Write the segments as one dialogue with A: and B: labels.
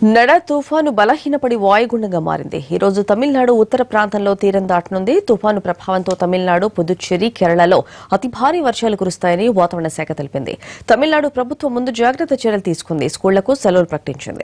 A: నడ తుఫాను బలహీనపడి వాయుగుండంగా మారింది ఈ రోజు తమిళనాడు ఉత్తర ప్రాంతంలో తీరం దాటనుంది తుఫాను ప్రభావంతో తమిళనాడు పుదుచ్చేరి కేరళలో అతి భారీ వర్షాలు కురుస్తాయని వాతావరణ శాఖ తెలిపింది తమిళనాడు ప్రభుత్వం ముందు జాగ్రత్త చర్యలు తీసుకుంది స్కూళ్లకు సెలవులు ప్రకటించింది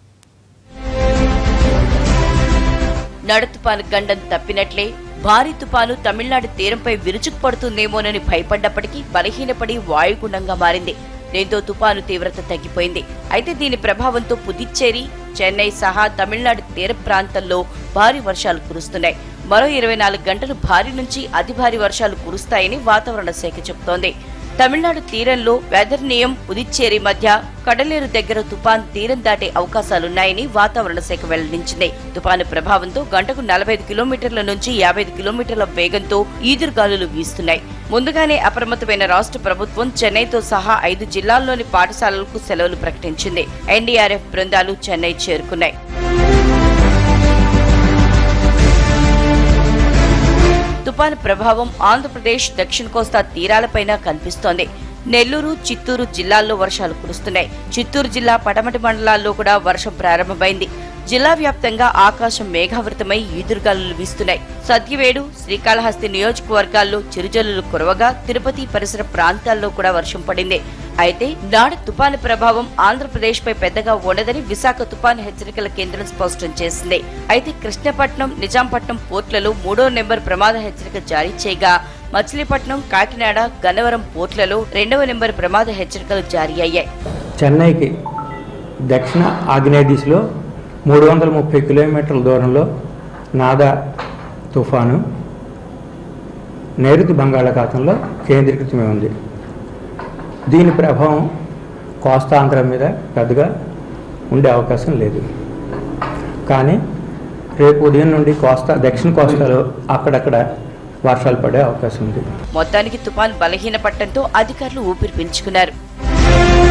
B: నడ తుపాను గండం తప్పినట్లే భారీ తుపాను తమిళనాడు తీరంపై విరుచుకుపడుతుందేమోనని భయపడ్డప్పటికీ బలహీనపడి వాయుగుండంగా మారింది దీంతో తుపాను తీవ్రత తగ్గిపోయింది అయితే దీని ప్రభావంతో పుదుచ్చేరి చెన్నై సహా తమిళనాడు తీర ప్రాంతాల్లో భారీ వర్షాలు కురుస్తున్నాయి మరో ఇరవై నాలుగు గంటలు భారీ నుంచి అతి భారీ వర్షాలు కురుస్తాయని వాతావరణ శాఖ చెబుతోంది తమిళనాడు తీరంలో వెదర్నియం పుదుచ్చేరి మధ్య కడలేరు దగ్గర తుపాన్ తీరం దాటే అవకాశాలున్నాయని వాతావరణ శాఖ వెల్లడించింది తుపాను ప్రభావంతో గంటకు నలభై ఐదు కిలోమీటర్ల నుంచి యాభై ఐదు కిలోమీటర్ల వేగంతో ఈదురుగాలులు వీస్తున్నాయి ముందుగానే అప్రమత్తమైన రాష్ట్ర ప్రభుత్వం చెన్నైతో సహా ఐదు జిల్లాల్లోని పాఠశాలలకు సెలవులు ప్రకటించింది ఎన్డీఆర్ఎఫ్ బృందాలు చెన్నై చేరుకున్నాయి తుపాను ప్రభావం ఆంధ్రప్రదేశ్ దక్షిణ కోస్తా తీరాలపైన కనిపిస్తోంది నెల్లూరు చిత్తూరు జిల్లాల్లో వర్షాలు కురుస్తున్నాయి చిత్తూరు జిల్లా పటమటి మండలాల్లో కూడా వర్షం ప్రారంభమైంది జిల్లా వ్యాప్తంగా ఆకాశం మేఘావృతమై ఈదురుగాలులు వీస్తున్నాయి సత్యవేడు శ్రీకాళహస్తి నియోజకవర్గాల్లో చిరుజల్లులు కురవగా తిరుపతి పరిసర ప్రాంతాల్లో కూడా వర్షం పడింది అయితే నాడు తుపాను ప్రభావం ఆంధ్రప్రదేశ్ పై పెద్దగా ఉండదని విశాఖ తుపాను హెచ్చరికల కేంద్రం స్పష్టం చేసింది అయితే కృష్ణపట్నం నిజాంపట్నం పోర్టులలో మూడో నెంబర్ ప్రమాద హెచ్చరిక జారీ చేయగా మచిలీపట్నం కాకినాడ గన్నవరం పోర్టులలో రెండవ నెంబర్ ప్రమాద హెచ్చరికలు జారీ అయ్యాయి
C: చెన్నైకి దక్షిణ ఆగ్నేయ దిశలో మూడు వందల ముప్పై కిలోమీటర్ల దూరంలో నాదా తుఫాను నైరుతి బంగాళాఖాతంలో కేంద్రీకృతమై ఉంది దీని ప్రభావం కోస్తాంధ్ర మీద పెద్దగా ఉండే అవకాశం లేదు కానీ రేపు ఉదయం నుండి కోస్తా దక్షిణ కోస్తాలో అక్కడక్కడ వర్షాలు పడే అవకాశం ఉంది
B: మొత్తానికి తుపాన్ బలహీనపడటంతో అధికారులు ఊపిరి పీల్చుకున్నారు